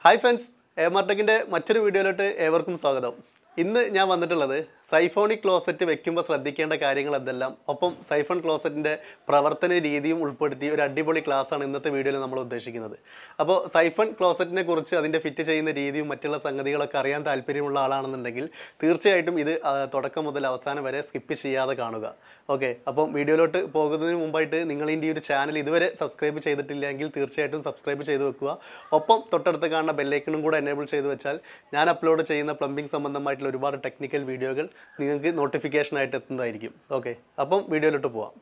hi friends എമാർടെക്കിൻ്റെ മറ്റൊരു വീഡിയോയിലോട്ട് ഏവർക്കും സ്വാഗതം ഇന്ന് ഞാൻ വന്നിട്ടുള്ളത് സൈഫോണിക് ക്ലോസറ്റ് വെക്കുമ്പോൾ ശ്രദ്ധിക്കേണ്ട കാര്യങ്ങൾ എന്തെല്ലാം ഒപ്പം സൈഫോൺ ക്ലോസറ്റിൻ്റെ പ്രവർത്തന രീതിയും ഉൾപ്പെടുത്തി ഒരു അടിപൊളി ക്ലാസ്സാണ് ഇന്നത്തെ വീഡിയോയിൽ നമ്മൾ ഉദ്ദേശിക്കുന്നത് അപ്പോൾ സൈഫോൺ ക്ലോസറ്റിനെ കുറിച്ച് അതിൻ്റെ ഫിറ്റ് ചെയ്യുന്ന രീതിയും മറ്റുള്ള സംഗതികളൊക്കെ അറിയാൻ താല്പര്യമുള്ള ആളാണെന്നുണ്ടെങ്കിൽ തീർച്ചയായിട്ടും ഇത് ആ, തുടക്കം മുതൽ അവസാനം വരെ സ്കിപ്പ് ചെയ്യാതെ കാണുക ഓക്കെ അപ്പം വീഡിയോയിലോട്ട് പോകുന്നതിന് മുമ്പായിട്ട് നിങ്ങൾ ഈ ഒരു ചാനൽ ഇതുവരെ സബ്സ്ക്രൈബ് ചെയ്തിട്ടില്ലെങ്കിൽ തീർച്ചയായിട്ടും സബ്സ്ക്രൈബ് ചെയ്ത് വെക്കുക ഒപ്പം തൊട്ടടുത്ത് കാണുന്ന ബെല്ലൈക്കണും കൂടെ എനേബിൾ ചെയ്ത് വെച്ചാൽ ഞാൻ അപ്ലോഡ് ചെയ്യുന്ന പ്ലംബിംഗ് സംബന്ധമായിട്ടുള്ള ഒരുപാട് ടെക്നിക്കൽ വീഡിയോകൾ നിങ്ങൾക്ക് നോട്ടിഫിക്കേഷൻ ആയിട്ട് എത്തുന്നതായിരിക്കും ഓക്കെ അപ്പം വീഡിയോയിലോട്ട് പോവാം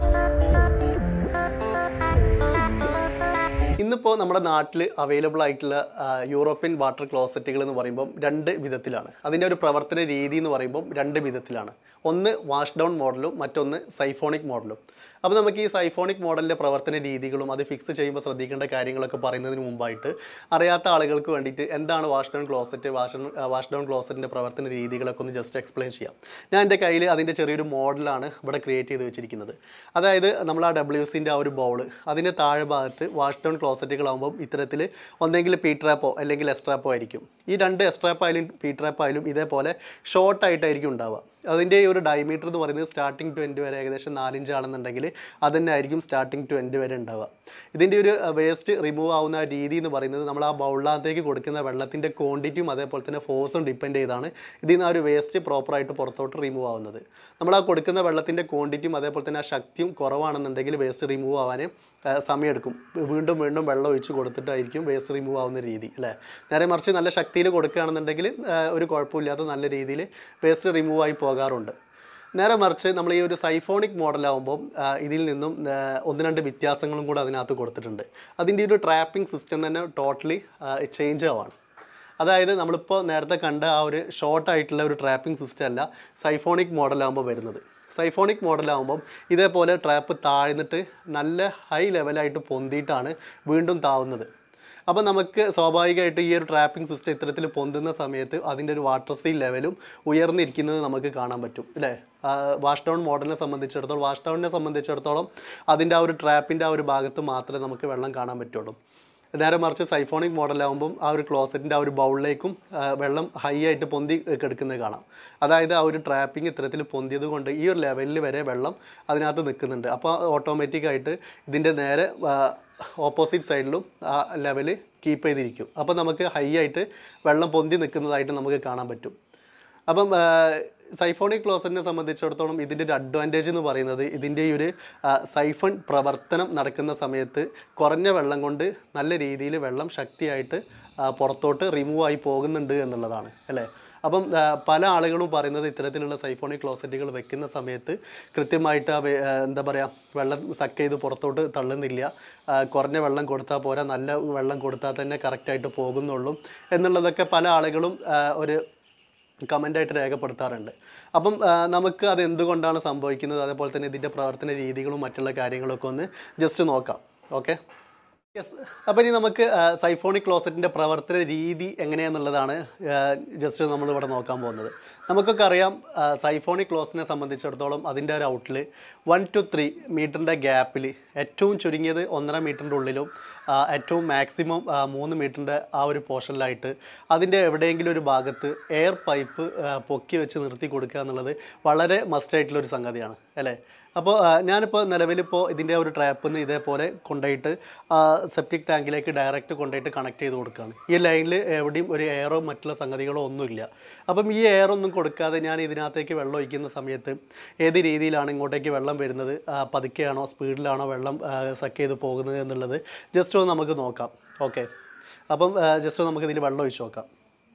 ഇന്നിപ്പോൾ നമ്മുടെ നാട്ടിൽ അവൈലബിൾ ആയിട്ടുള്ള ആ, യൂറോപ്യൻ വാട്ടർ ക്ലോസറ്റുകൾ എന്ന് പറയുമ്പം രണ്ട് വിധത്തിലാണ് അതിൻ്റെ ഒരു പ്രവർത്തന രീതി എന്ന് പറയുമ്പം രണ്ട് വിധത്തിലാണ് ഒന്ന് വാഷ് ഡൗൺ മോഡലും മറ്റൊന്ന് സൈഫോണിക് മോഡലും അപ്പോൾ നമുക്ക് ഈ സൈഫോണിക് മോഡലിൻ്റെ പ്രവർത്തന രീതികളും അത് ഫിക്സ് ചെയ്യുമ്പോൾ ശ്രദ്ധിക്കേണ്ട കാര്യങ്ങളൊക്കെ പറയുന്നതിന് മുമ്പായിട്ട് അറിയാത്ത ആളുകൾക്ക് വേണ്ടിയിട്ട് എന്താണ് wash down closet wash wash down ക്ലോസറ്റിൻ്റെ പ്രവർത്തന രീതികളൊക്കെ ഒന്ന് ജസ്റ്റ് എക്സ്പ്ലെയിൻ ചെയ്യാം ഞാൻ എൻ്റെ കയ്യിൽ അതിൻ്റെ ചെറിയൊരു മോഡലാണ് ഇവിടെ ക്രിയേറ്റ് ചെയ്ത് വെച്ചിരിക്കുന്നത് അതായത് നമ്മൾ ആ ഡബ്ല്യു സിൻ്റെ ആ ഒരു ബൗള് അതിൻ്റെ താഴെ ഭാഗത്ത് വാഷ് ഡൗൺ ക്ലോസറ്റുകളാകുമ്പോൾ ഇത്തരത്തിൽ ഒന്നെങ്കിൽ പീ ട്രാപ്പോ അല്ലെങ്കിൽ എസ്ട്രാപ്പോ ആയിരിക്കും ഈ രണ്ട് എസ്ട്രാപ്പ് ആയാലും പീ ട്രാപ്പ് ആയാലും ഇതേപോലെ ഷോർട്ടായിട്ടായിരിക്കും ഉണ്ടാവുക അതിൻ്റെ ഈ ഒരു ഡയമീറ്റർ എന്ന് പറയുന്നത് സ്റ്റാർട്ടിങ് ടു എൻഡ് വരെ ഏകദേശം നാലിഞ്ച് ആണെന്നുണ്ടെങ്കിൽ അത് തന്നെ ആയിരിക്കും സ്റ്റാർട്ടിങ് ടു എൻഡ് വരെ ഉണ്ടാവുക ഇതിൻ്റെ ഒരു വേസ്റ്റ് റിമൂവ് ആവുന്ന ആ രീതി എന്ന് പറയുന്നത് നമ്മൾ ആ ബൗളിനകത്തേക്ക് കൊടുക്കുന്ന വെള്ളത്തിൻ്റെ ക്വാണ്ടിറ്റിയും അതേപോലെ തന്നെ ഫോഴ്സും ഡിപ്പെൻഡ് ചെയ്താണ് ഇതിൽ നിന്ന് ആ ഒരു വേസ്റ്റ് പ്രോപ്പറായിട്ട് പുറത്തോട്ട് റിമൂവ് ആവുന്നത് നമ്മൾ ആ കൊടുക്കുന്ന വെള്ളത്തിൻ്റെ ക്വാണ്ടിറ്റിയും അതേപോലെ തന്നെ ആ ശക്തിയും കുറവാണെന്നുണ്ടെങ്കിൽ വേസ്റ്റ് റിമൂവ് ആവാൻ ആ, സമയമെടുക്കും വീണ്ടും വീണ്ടും വെള്ളം ഒഴിച്ച് കൊടുത്തിട്ടായിരിക്കും വേസ്റ്റ് റിമൂവ് ആവുന്ന രീതി അല്ലേ നേരെ മറിച്ച് നല്ല ശക്തിയിൽ കൊടുക്കുകയാണെന്നുണ്ടെങ്കിൽ ആ, ഒരു കുഴപ്പമില്ലാത്ത നല്ല രീതിയിൽ വേസ്റ്റ് റിമൂവ് ആയി പോകാറുണ്ട് നേരെ മറിച്ച് നമ്മൾ ഈ ഒരു സൈഫോണിക് മോഡലാകുമ്പോൾ ഇതിൽ നിന്നും ആ, ഒന്ന് രണ്ട് വ്യത്യാസങ്ങളും കൂടെ അതിനകത്ത് കൊടുത്തിട്ടുണ്ട് അതിൻ്റെ ഒരു ട്രാപ്പിംഗ് സിസ്റ്റം തന്നെ ടോട്ടലി ചേഞ്ച് ആവാണ് അതായത് നമ്മളിപ്പോൾ നേരത്തെ കണ്ട ആ ഒരു ഷോർട്ട് ആയിട്ടുള്ള ഒരു ട്രാപ്പിംഗ് സിസ്റ്റം അല്ല സൈഫോണിക് മോഡലാകുമ്പോൾ വരുന്നത് സൈഫോണിക് മോഡലാകുമ്പം ഇതേപോലെ ട്രാപ്പ് താഴ്ന്നിട്ട് നല്ല ഹൈ ലെവലായിട്ട് പൊന്തിയിട്ടാണ് വീണ്ടും താവുന്നത് അപ്പോൾ നമുക്ക് സ്വാഭാവികമായിട്ട് ഈ ഒരു ട്രാപ്പിംഗ് സിസ്റ്റം ഇത്തരത്തിൽ പൊന്തുന്ന സമയത്ത് അതിൻ്റെ ഒരു വാട്ടർ സീ ലെവലും ഉയർന്നിരിക്കുന്നത് നമുക്ക് കാണാൻ പറ്റും അല്ലേ വാഷ് ഡൗൺ മോഡലിനെ സംബന്ധിച്ചിടത്തോളം വാഷ് ഡൗണിനെ സംബന്ധിച്ചിടത്തോളം അതിൻ്റെ ആ ഒരു ട്രാപ്പിൻ്റെ ആ ഒരു ഭാഗത്ത് മാത്രമേ നമുക്ക് വെള്ളം കാണാൻ പറ്റുള്ളൂ നേരെ മറിച്ച് സൈഫോണിക് മോഡലാകുമ്പം ആ ഒരു ക്ലോസറ്റിൻ്റെ ആ ഒരു ബൗളിലേക്കും ആ, വെള്ളം ഹൈ ആയിട്ട് പൊന്തി കിടക്കുന്നത് കാണാം അതായത് ആ ഒരു ട്രാപ്പിംഗ് ഇത്തരത്തിൽ പൊന്തിയത് കൊണ്ട് ഈ ഒരു ലെവലിൽ വരെ വെള്ളം അതിനകത്ത് നിൽക്കുന്നുണ്ട് അപ്പോൾ ഓട്ടോമാറ്റിക്കായിട്ട് ഇതിൻ്റെ നേരെ ഓപ്പോസിറ്റ് സൈഡിലും ആ ലെവൽ കീപ്പ് ചെയ്തിരിക്കും അപ്പോൾ നമുക്ക് ഹൈ ആയിട്ട് വെള്ളം പൊന്തി നിൽക്കുന്നതായിട്ട് നമുക്ക് കാണാൻ പറ്റും അപ്പം സൈഫോണിക് ക്ലോസറ്റിനെ സംബന്ധിച്ചിടത്തോളം ഇതിൻ്റെ ഒരു അഡ്വാൻറ്റേജ് എന്ന് പറയുന്നത് ഇതിൻ്റെ ഈ ഒരു ആ, സൈഫൺ പ്രവർത്തനം നടക്കുന്ന സമയത്ത് കുറഞ്ഞ വെള്ളം കൊണ്ട് നല്ല രീതിയിൽ വെള്ളം ശക്തിയായിട്ട് ആ, പുറത്തോട്ട് റിമൂവ് ആയി പോകുന്നുണ്ട് എന്നുള്ളതാണ് അല്ലേ അപ്പം ആ, പല ആളുകളും പറയുന്നത് ഇത്തരത്തിലുള്ള സൈഫോണിക് ക്ലോസറ്റുകൾ വെക്കുന്ന സമയത്ത് കൃത്യമായിട്ട് ആ വെ- ആ, എന്താ പറയുക വെള്ളം സക്ക് ചെയ്ത് പുറത്തോട്ട് തള്ളുന്നില്ല ആ, കുറഞ്ഞ വെള്ളം കൊടുത്താൽ പോരാ നല്ല വെള്ളം കൊടുത്താൽ തന്നെ കറക്റ്റായിട്ട് പോകുന്നുള്ളൂ എന്നുള്ളതൊക്കെ പല ആളുകളും ആ, ഒരു കമൻ്റായിട്ട് രേഖപ്പെടുത്താറുണ്ട് അപ്പം ആ, നമുക്ക് അത് എന്തുകൊണ്ടാണ് സംഭവിക്കുന്നത് അതേപോലെ തന്നെ ഇതിൻ്റെ പ്രവർത്തന രീതികളും മറ്റുള്ള കാര്യങ്ങളൊക്കെ ഒന്ന് ജസ്റ്റ് നോക്കാം ഓക്കെ യെസ് അപ്പോൾ ഇനി നമുക്ക് ആ, സൈഫോണിക് ക്ലോസറ്റിൻ്റെ പ്രവർത്തന രീതി എങ്ങനെയാണെന്നുള്ളതാണ് ജസ്റ്റ് നമ്മളിവിടെ നോക്കാൻ പോകുന്നത് നമുക്കൊക്കെ അറിയാം ആ, സൈഫോണിക് ക്ലോസിനെ സംബന്ധിച്ചിടത്തോളം അതിൻ്റെ ഒരു ഔട്ടിൽ വൺ ടു ത്രീ മീറ്ററിൻ്റെ ഗ്യാപ്പിൽ ഏറ്റവും ചുരുങ്ങിയത് ഒന്നര മീറ്ററിൻ്റെ ഉള്ളിലും ആ, ഏറ്റവും മാക്സിമം ആ, മൂന്ന് മീറ്ററിൻ്റെ ആ ഒരു പോർഷനിലായിട്ട് അതിൻ്റെ എവിടെയെങ്കിലും ഒരു ഭാഗത്ത് എയർ പൈപ്പ് ആ, പൊക്കി വെച്ച് നിർത്തി കൊടുക്കുക എന്നുള്ളത് വളരെ മസ്റ്റായിട്ടുള്ളൊരു സംഗതിയാണ് അല്ലേ അപ്പോൾ ആ, ഞാനിപ്പോൾ നിലവിലിപ്പോൾ ഇതിൻ്റെ ഒരു ട്രാപ്പിൽ നിന്ന് ഇതേപോലെ കൊണ്ടുപോയിട്ട് സെപ്റ്റിക് ടാങ്കിലേക്ക് ഡയറക്റ്റ് കൊണ്ടുപോയിട്ട് കണക്ട് ചെയ്ത് കൊടുക്കുകയാണ് ഈ ലൈനിൽ എവിടെയും ഒരു എയറോ മറ്റുള്ള സംഗതികളോ ഒന്നുമില്ല അപ്പം ഈ എയറൊന്നും കൊടുക്കാതെ ഞാൻ ഇതിനകത്തേക്ക് വെള്ളം ഒഴിക്കുന്ന സമയത്ത് ഏത് രീതിയിലാണ് ഇങ്ങോട്ടേക്ക് വെള്ളം വരുന്നത് ആ, പതുക്കെയാണോ സ്പീഡിലാണോ വെള്ളം സക്ക് ചെയ്ത് പോകുന്നത് എന്നുള്ളത് ജസ്റ്റ് ഒന്ന് നമുക്ക് നോക്കാം ഓക്കെ അപ്പം ജസ്റ്റ് നമുക്ക് ഇതിൽ വെള്ളം ഒഴിച്ച് നോക്കാം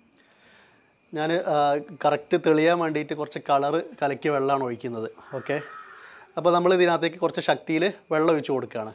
ഞാൻ കറക്റ്റ് തെളിയാൻ വേണ്ടിയിട്ട് കുറച്ച് കളറ് കലക്കിയ വെള്ളമാണ് ഒഴിക്കുന്നത് ഓക്കെ അപ്പോൾ നമ്മൾ ഇതിനകത്തേക്ക് കുറച്ച് ശക്തിയിൽ വെള്ളം ഒഴിച്ച് കൊടുക്കുകയാണ്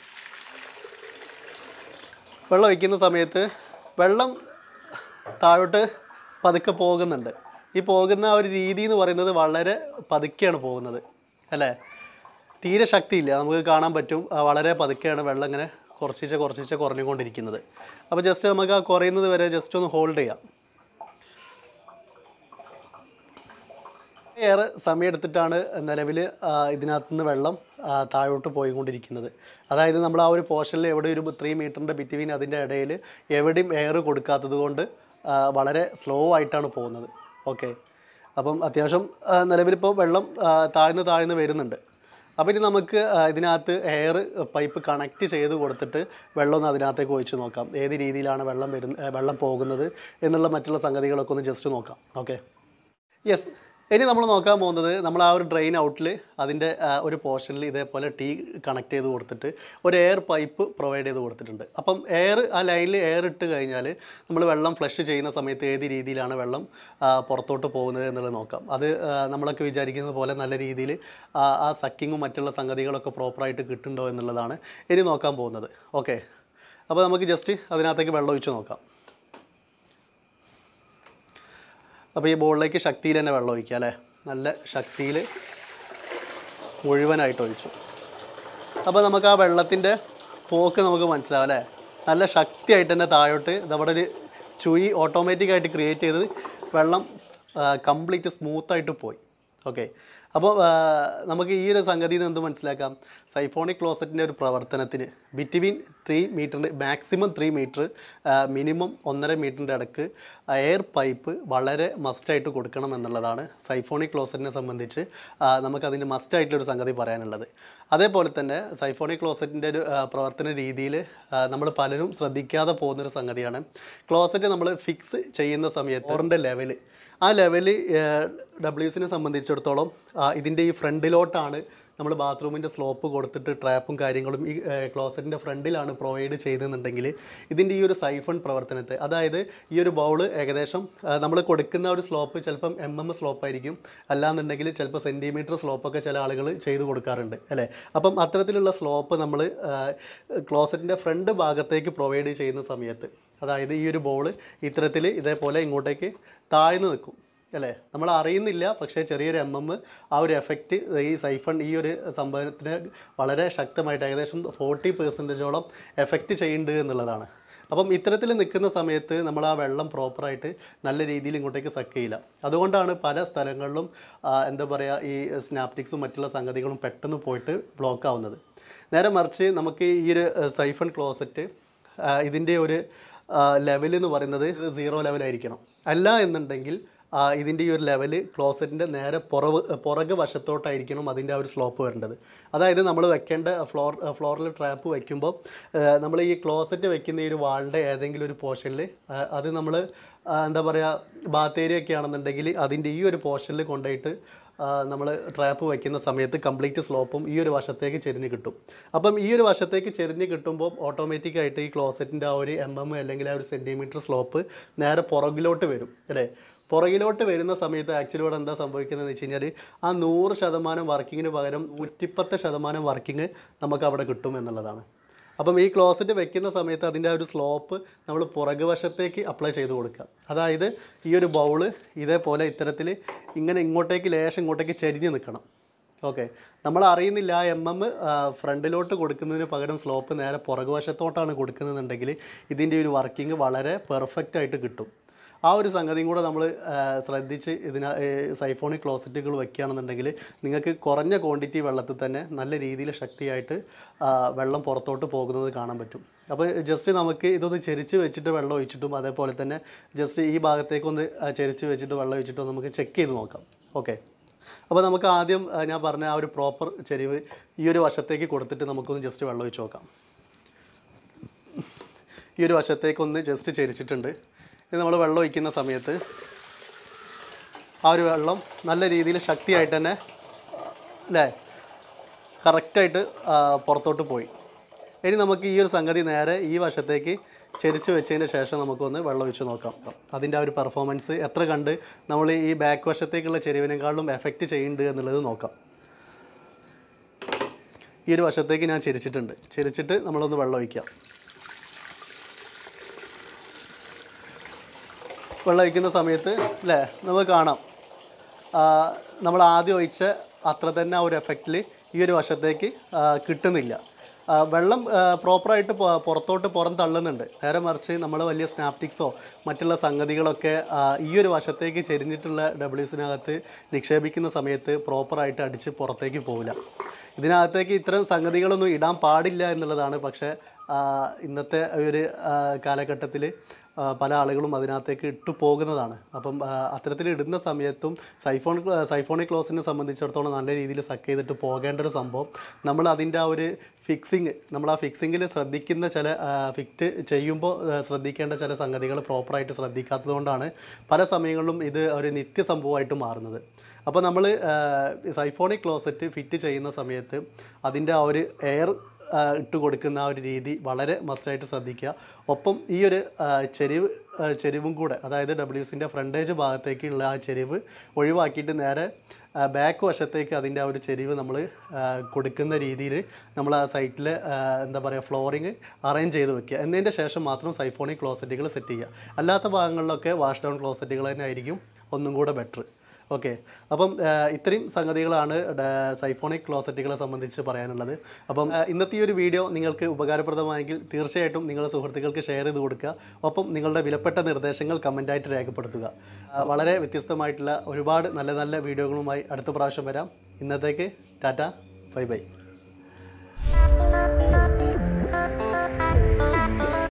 വെള്ളം ഒഴിക്കുന്ന സമയത്ത് വെള്ളം താഴോട്ട് പതുക്കെ പോകുന്നുണ്ട് ഈ പോകുന്ന ആ ഒരു രീതി എന്ന് പറയുന്നത് വളരെ പതുക്കെയാണ് പോകുന്നത് അല്ലേ തീരെ ശക്തിയില്ല നമുക്ക് കാണാൻ പറ്റും ആ, വളരെ പതുക്കെയാണ് വെള്ളം ഇങ്ങനെ കുറച്ചിച്ച് കുറച്ചിച്ച് കുറഞ്ഞുകൊണ്ടിരിക്കുന്നത് അപ്പോൾ ജസ്റ്റ് നമുക്ക് ആ കുറയുന്നത് വരെ ജസ്റ്റ് ഒന്ന് ഹോൾഡ് ചെയ്യാം ഏറെ സമയമെടുത്തിട്ടാണ് നിലവിൽ ഇതിനകത്ത് നിന്ന് വെള്ളം ആ, താഴോട്ട് പോയിക്കൊണ്ടിരിക്കുന്നത് അതായത് നമ്മൾ ആ ഒരു പോർഷനിൽ എവിടെ ഒരു ത്രീ മീറ്ററിൻ്റെ ബിറ്റ്വീൻ അതിൻ്റെ ഇടയിൽ എവിടെയും എയർ കൊടുക്കാത്തത് കൊണ്ട് ആ, വളരെ സ്ലോ ആയിട്ടാണ് പോകുന്നത് ഓക്കെ അപ്പം അത്യാവശ്യം ആ, നിലവിലിപ്പോൾ വെള്ളം ആ, താഴ്ന്ന് താഴ്ന്ന് വരുന്നുണ്ട് അപ്പോൾ ഇനി നമുക്ക് ആ, ഇതിനകത്ത് എയർ പൈപ്പ് കണക്ട് ചെയ്ത് കൊടുത്തിട്ട് വെള്ളം ഒന്ന് അതിനകത്തേക്ക് ഒഴിച്ച് നോക്കാം ഏത് രീതിയിലാണ് വെള്ളം വരുന്ന വെള്ളം പോകുന്നത് എന്നുള്ള മറ്റുള്ള സംഗതികളൊക്കെ ഒന്ന് ജസ്റ്റ് നോക്കാം ഓക്കെ യെസ് ഇനി നമ്മൾ നോക്കാൻ പോകുന്നത് നമ്മൾ ആ ഒരു ഡ്രെയിൻ ഔട്ടിൽ അതിൻ്റെ ആ, ഒരു പോർഷനിൽ ഇതേപോലെ ടീ കണക്ട് ചെയ്ത് കൊടുത്തിട്ട് ഒരു എയർ പൈപ്പ് പ്രൊവൈഡ് ചെയ്ത് കൊടുത്തിട്ടുണ്ട് അപ്പം എയർ ആ ലൈനിൽ എയർ ഇട്ട് കഴിഞ്ഞാൽ നമ്മൾ വെള്ളം ഫ്ലഷ് ചെയ്യുന്ന സമയത്ത് ഏത് രീതിയിലാണ് വെള്ളം ആ, പുറത്തോട്ട് പോകുന്നത് എന്നുള്ളത് നോക്കാം അത് ആ, നമ്മളൊക്കെ വിചാരിക്കുന്നത് പോലെ നല്ല രീതിയിൽ ആ ആ സക്കിങ്ങും മറ്റുള്ള സംഗതികളൊക്കെ പ്രോപ്പറായിട്ട് കിട്ടുന്നുണ്ടോ എന്നുള്ളതാണ് ഇനി നോക്കാൻ പോകുന്നത് ഓക്കെ അപ്പോൾ നമുക്ക് ജസ്റ്റ് അതിനകത്തേക്ക് വെള്ളം ഒഴിച്ച് നോക്കാം അപ്പോൾ ഈ ബോളിലേക്ക് ശക്തിയിൽ തന്നെ വെള്ളം ഒഴിക്കുക അല്ലേ നല്ല ശക്തിയിൽ മുഴുവനായിട്ട് ഒഴിച്ചു അപ്പോൾ നമുക്ക് ആ വെള്ളത്തിൻ്റെ പോക്ക് നമുക്ക് മനസ്സിലാവും അല്ലേ നല്ല ശക്തിയായിട്ട് തന്നെ താഴോട്ട് നമ്മുടെ ഒരു ചുഴി ഓട്ടോമാറ്റിക്കായിട്ട് ക്രിയേറ്റ് ചെയ്ത് വെള്ളം കംപ്ലീറ്റ് സ്മൂത്തായിട്ട് പോയി ഓക്കെ അപ്പോൾ ആ, നമുക്ക് ഈ ഒരു സംഗതിയിൽ നിന്ന് എന്ത് മനസ്സിലാക്കാം സൈഫോണിക് ക്ലോസറ്റിൻ്റെ ഒരു പ്രവർത്തനത്തിന് ബിറ്റ്വീൻ ത്രീ മീറ്ററിൻ്റെ മാക്സിമം ത്രീ മീറ്റർ മിനിമം ഒന്നര മീറ്ററിൻ്റെ ഇടക്ക് എയർ പൈപ്പ് വളരെ മസ്റ്റായിട്ട് കൊടുക്കണം എന്നുള്ളതാണ് സൈഫോണിക് ക്ലോസറ്റിനെ സംബന്ധിച്ച് ആ, നമുക്കതിൻ്റെ മസ്റ്റായിട്ടുള്ളൊരു സംഗതി പറയാനുള്ളത് അതേപോലെ തന്നെ സൈഫോണിക് ക്ലോസറ്റിൻ്റെ ഒരു ആ, പ്രവർത്തന രീതിയിൽ നമ്മൾ പലരും ശ്രദ്ധിക്കാതെ പോകുന്നൊരു സംഗതിയാണ് ക്ലോസറ്റ് നമ്മൾ ഫിക്സ് ചെയ്യുന്ന സമയത്ത് ഓറിൻ്റെ ലെവൽ ആ ലെവല് ഡബ്ല്യൂസിനെ സംബന്ധിച്ചിടത്തോളം ആ, ഇതിൻ്റെ ഈ ഫ്രണ്ടിലോട്ടാണ് നമ്മൾ ബാത്റൂമിൻ്റെ സ്ലോപ്പ് കൊടുത്തിട്ട് ട്രാപ്പും കാര്യങ്ങളും ഈ ക്ലോസറ്റിൻ്റെ ഫ്രണ്ടിലാണ് പ്രൊവൈഡ് ചെയ്തെന്നുണ്ടെങ്കിൽ ഇതിൻ്റെ ഈ ഒരു സൈഫൺ പ്രവർത്തനത്തെ അതായത് ഈ ഒരു ബൗള് ഏകദേശം നമ്മൾ കൊടുക്കുന്ന ഒരു സ്ലോപ്പ് ചിലപ്പം എം എം സ്ലോപ്പ് ആയിരിക്കും അല്ലാന്നുണ്ടെങ്കിൽ ചിലപ്പോൾ സെൻറ്റിമീറ്റർ സ്ലോപ്പൊക്കെ ചില ആളുകൾ ചെയ്ത് കൊടുക്കാറുണ്ട് അല്ലേ അപ്പം അത്തരത്തിലുള്ള സ്ലോപ്പ് നമ്മൾ ക്ലോസറ്റിൻ്റെ ഫ്രണ്ട് ഭാഗത്തേക്ക് പ്രൊവൈഡ് ചെയ്യുന്ന സമയത്ത് അതായത് ഈ ഒരു ബോൾ ഇത്തരത്തിൽ ഇതേപോലെ ഇങ്ങോട്ടേക്ക് താഴ്ന്നു നിൽക്കും അല്ലേ നമ്മൾ അറിയുന്നില്ല പക്ഷേ ചെറിയൊരു എം എം ആ ഒരു എഫക്റ്റ് ഈ സൈഫൺ ഈ ഒരു സംഭവത്തിന് വളരെ ശക്തമായിട്ട് ഏകദേശം ഫോർട്ടി പെർസെൻറ്റേജോളം എഫക്റ്റ് ചെയ്യുന്നുണ്ട് എന്നുള്ളതാണ് അപ്പം ഇത്തരത്തിൽ നിൽക്കുന്ന സമയത്ത് നമ്മൾ ആ വെള്ളം പ്രോപ്പറായിട്ട് നല്ല രീതിയിൽ ഇങ്ങോട്ടേക്ക് സക്ക് ചെയ്യില്ല അതുകൊണ്ടാണ് പല സ്ഥലങ്ങളിലും ആ, എന്താ പറയുക ഈ സ്നാപ്റ്റിക്സും മറ്റുള്ള സംഗതികളും പെട്ടെന്ന് പോയിട്ട് ബ്ലോക്ക് ആവുന്നത് നേരെ മറിച്ച് നമുക്ക് ഈ ഒരു സൈഫൺ ക്ലോസറ്റ് ഇതിൻ്റെ ഒരു ലെവൽ എന്ന് പറയുന്നത് സീറോ ലെവലായിരിക്കണം അല്ല എന്നുണ്ടെങ്കിൽ ആ, ഇതിൻ്റെ ഈ ഒരു ലെവൽ ക്ലോസറ്റിൻ്റെ നേരെ പുറവ് പുറക് വശത്തോട്ടായിരിക്കണം അതിൻ്റെ ആ ഒരു സ്ലോപ്പ് വരേണ്ടത് അതായത് നമ്മൾ വെക്കേണ്ട ഫ്ലോർ ഫ്ലോറിൽ ട്രാപ്പ് വെക്കുമ്പോൾ നമ്മൾ ഈ ക്ലോസറ്റ് വെക്കുന്ന ഈ ഒരു വാളിൻ്റെ ഏതെങ്കിലും ഒരു പോർഷനിൽ അത് നമ്മൾ എന്താ പറയുക ബാത്ത് ഏരിയ ഒക്കെ ആണെന്നുണ്ടെങ്കിൽ അതിൻ്റെ ഈ ഒരു പോർഷനിൽ കൊണ്ടുപോയിട്ട് നമ്മൾ ട്രാപ്പ് വയ്ക്കുന്ന സമയത്ത് കംപ്ലീറ്റ് സ്ലോപ്പും ഈ ഒരു വശത്തേക്ക് ചെരിഞ്ഞ് കിട്ടും അപ്പം ഈ ഒരു വശത്തേക്ക് ചെരിഞ്ഞ് കിട്ടുമ്പോൾ ഓട്ടോമാറ്റിക്കായിട്ട് ഈ ക്ലോസറ്റിൻ്റെ ആ ഒരു എം എം അല്ലെങ്കിൽ ആ ഒരു സെൻറ്റിമീറ്റർ സ്ലോപ്പ് നേരെ പുറകിലോട്ട് വരും അല്ലേ പുറകിലോട്ട് വരുന്ന സമയത്ത് ആക്ച്വലി ഇവിടെ എന്താ സംഭവിക്കുന്നതെന്ന് വെച്ച് കഴിഞ്ഞാൽ ആ നൂറ് ശതമാനം വർക്കിങ്ങിന് പകരം നൂറ്റിപ്പത്ത് ശതമാനം വർക്കിംഗ് നമുക്ക് അവിടെ കിട്ടും എന്നുള്ളതാണ് അപ്പം ഈ ക്ലോസറ്റ് വെക്കുന്ന സമയത്ത് അതിൻ്റെ ആ ഒരു സ്ലോപ്പ് നമ്മൾ പുറകു വശത്തേക്ക് അപ്ലൈ ചെയ്ത് കൊടുക്കുക അതായത് ഈ ഒരു ബൗള് ഇതേപോലെ ഇത്തരത്തിൽ ഇങ്ങനെ ഇങ്ങോട്ടേക്ക് ലേശം ഇങ്ങോട്ടേക്ക് ചെരിഞ്ഞ് നിൽക്കണം ഓക്കെ നമ്മൾ അറിയുന്നില്ല ആ എം എം ഫ്രണ്ടിലോട്ട് കൊടുക്കുന്നതിന് പകരം സ്ലോപ്പ് നേരെ പുറകുവശത്തോട്ടാണ് കൊടുക്കുന്നതെന്നുണ്ടെങ്കിൽ ഇതിൻ്റെ ഒരു വർക്കിംഗ് വളരെ പെർഫെക്റ്റ് ആയിട്ട് കിട്ടും ആ ഒരു സംഗതിയും കൂടെ നമ്മൾ ശ്രദ്ധിച്ച് ഇതിന സൈഫോണിക് ക്ലോസറ്റുകൾ വെക്കുകയാണെന്നുണ്ടെങ്കിൽ നിങ്ങൾക്ക് കുറഞ്ഞ ക്വാണ്ടിറ്റി വെള്ളത്തിൽ തന്നെ നല്ല രീതിയിൽ ശക്തിയായിട്ട് ആ, വെള്ളം പുറത്തോട്ട് പോകുന്നത് കാണാൻ പറ്റും അപ്പോൾ ജസ്റ്റ് നമുക്ക് ഇതൊന്ന് ചെരിച്ച് വെച്ചിട്ട് വെള്ളം ഒഴിച്ചിട്ടും അതേപോലെ തന്നെ ജസ്റ്റ് ഈ ഭാഗത്തേക്കൊന്ന് ആ, ചെരിച്ച് വെച്ചിട്ട് വെള്ളം ഒഴിച്ചിട്ടും നമുക്ക് ചെക്ക് ചെയ്ത് നോക്കാം ഓക്കെ അപ്പോൾ നമുക്ക് ആദ്യം ആ, ഞാൻ പറഞ്ഞ ആ ഒരു പ്രോപ്പർ ചെരിവ് ഈ ഒരു വശത്തേക്ക് കൊടുത്തിട്ട് നമുക്കൊന്ന് ജസ്റ്റ് വെള്ളം ഒഴിച്ച് നോക്കാം ഈ ഒരു വശത്തേക്കൊന്ന് ജസ്റ്റ് ചെരിച്ചിട്ടുണ്ട് ഇത് നമ്മൾ വെള്ളം ഒഴിക്കുന്ന സമയത്ത് ആ ഒരു വെള്ളം നല്ല രീതിയിൽ ശക്തിയായിട്ട് തന്നെ അല്ലേ കറക്റ്റായിട്ട് പുറത്തോട്ട് പോയി ഇനി നമുക്ക് ഈ ഒരു സംഗതി നേരെ ഈ വശത്തേക്ക് ചെരിച്ച് വെച്ചതിന് ശേഷം നമുക്കൊന്ന് വെള്ളം ഒഴിച്ച് നോക്കാം അതിൻ്റെ ആ ഒരു പെർഫോമൻസ് എത്ര കണ്ട് നമ്മൾ ഈ ബാക്ക് വശത്തേക്കുള്ള ചെരിവിനേക്കാളും എഫക്റ്റ് ചെയ്യുന്നുണ്ട് എന്നുള്ളത് നോക്കാം ഈ ഒരു വശത്തേക്ക് ഞാൻ ചെരിച്ചിട്ടുണ്ട് ചെരിച്ചിട്ട് നമ്മളൊന്ന് വെള്ളം ഒഴിക്കാം വെള്ളം ഒഴിക്കുന്ന സമയത്ത് അല്ലേ നമുക്ക് കാണാം ആ, നമ്മൾ ആദ്യം ഒഴിച്ച അത്ര തന്നെ ആ ഒരു എഫക്റ്റിൽ ഈ ഒരു വശത്തേക്ക് ആ, കിട്ടുന്നില്ല ആ, വെള്ളം പ്രോപ്പറായിട്ട് പുറത്തോട്ട് പുറം തള്ളുന്നുണ്ട് നേരെ മറിച്ച് നമ്മൾ വലിയ സ്നാപ്റ്റിക്സോ മറ്റുള്ള സംഗതികളൊക്കെ ആ, ഈ ഒരു വശത്തേക്ക് ചെരിഞ്ഞിട്ടുള്ള ഡബ്ല്യൂസിനകത്ത് നിക്ഷേപിക്കുന്ന സമയത്ത് പ്രോപ്പറായിട്ട് അടിച്ച് പുറത്തേക്ക് പോവില്ല ഇതിനകത്തേക്ക് ഇത്തരം സംഗതികളൊന്നും ഇടാൻ പാടില്ല എന്നുള്ളതാണ് പക്ഷേ ആ, ഇന്നത്തെ ഒരു കാലഘട്ടത്തിൽ പല ആളുകളും അതിനകത്തേക്ക് ഇട്ടു പോകുന്നതാണ് അപ്പം ആ, അത്തരത്തിൽ ഇടുന്ന സമയത്തും സൈഫോൺ സൈഫോണിക് ക്ലോസിനെ സംബന്ധിച്ചിടത്തോളം നല്ല രീതിയിൽ സക്ക് ചെയ്തിട്ട് പോകേണ്ട ഒരു സംഭവം നമ്മൾ അതിൻ്റെ ആ ഒരു ഫിക്സിങ് നമ്മൾ ആ ഫിക്സിങ്ങിൽ ശ്രദ്ധിക്കുന്ന ചില ഫിറ്റ് ചെയ്യുമ്പോൾ ആ, ശ്രദ്ധിക്കേണ്ട ചില സംഗതികൾ പ്രോപ്പറായിട്ട് ശ്രദ്ധിക്കാത്തത് കൊണ്ടാണ് പല സമയങ്ങളിലും ഇത് ഒരു നിത്യ സംഭവമായിട്ട് മാറുന്നത് അപ്പോൾ നമ്മൾ സൈഫോണിക് ക്ലോസറ്റ് ഫിറ്റ് ചെയ്യുന്ന സമയത്ത് അതിൻ്റെ ആ ഒരു എയർ ഇട്ട് കൊടുക്കുന്ന ആ ഒരു രീതി വളരെ മസ്റ്റായിട്ട് ശ്രദ്ധിക്കുക ഒപ്പം ഈ ഒരു ആ, ചെരിവ് ആ, ചെരിവും കൂടെ അതായത് ഡബ്ല്യൂസിൻ്റെ ഫ്രണ്ടേജ് ഭാഗത്തേക്കുള്ള ആ ചെരിവ് ഒഴിവാക്കിയിട്ട് നേരെ ബാക്ക് വശത്തേക്ക് അതിൻ്റെ ആ ഒരു ചെരിവ് നമ്മൾ കൊടുക്കുന്ന രീതിയിൽ നമ്മൾ ആ സൈറ്റിൽ എന്താ പറയുക ഫ്ലോറിങ് അറേഞ്ച് ചെയ്ത് വെക്കുക എന്നതിൻ്റെ ശേഷം മാത്രം സൈഫോണിക് ക്ലോസറ്റുകൾ സെറ്റ് ചെയ്യുക അല്ലാത്ത ഭാഗങ്ങളിലൊക്കെ വാഷ് ഡൗൺ ക്ലോസറ്റുകൾ തന്നെ ആയിരിക്കും ഒന്നും കൂടെ ബെറ്റർ ഓക്കെ അപ്പം ആ, ഇത്രയും സംഗതികളാണ് ഡ- സൈഫോണിക് ക്ലോസറ്റുകളെ സംബന്ധിച്ച് പറയാനുള്ളത് അപ്പം ആ, ഇന്നത്തെ ഈ ഒരു വീഡിയോ നിങ്ങൾക്ക് ഉപകാരപ്രദമായെങ്കിൽ തീർച്ചയായിട്ടും നിങ്ങളുടെ സുഹൃത്തുക്കൾക്ക് ഷെയർ ചെയ്ത് കൊടുക്കുക ഒപ്പം നിങ്ങളുടെ വിലപ്പെട്ട നിർദ്ദേശങ്ങൾ കമൻറ്റായിട്ട് രേഖപ്പെടുത്തുക ആ, വളരെ വ്യത്യസ്തമായിട്ടുള്ള ഒരുപാട് നല്ല നല്ല വീഡിയോകളുമായി അടുത്ത പ്രാവശ്യം വരാം ഇന്നത്തേക്ക് ടാറ്റ ബൈ ബൈ